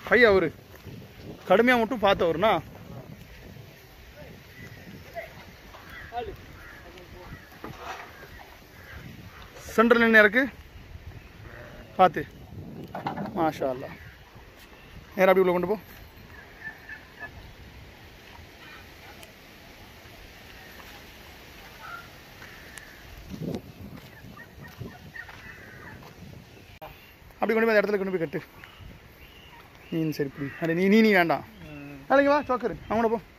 high அவரு கடுமையாக மட்டும் பார்த்து அவருண்ணா சென்ட்ரல் என்ன இருக்கு பார்த்து மாஷா அல்லா நேரா அப்படி உள்ள கொண்டு போ அப்படி கொண்டு போய் அந்த இடத்துல கொண்டு போய் கட்டு நீ சரி புடி அட நீ நீ நீ வேண்டாம் நாளைக்கு வா சோக்கரு அவங்கள போ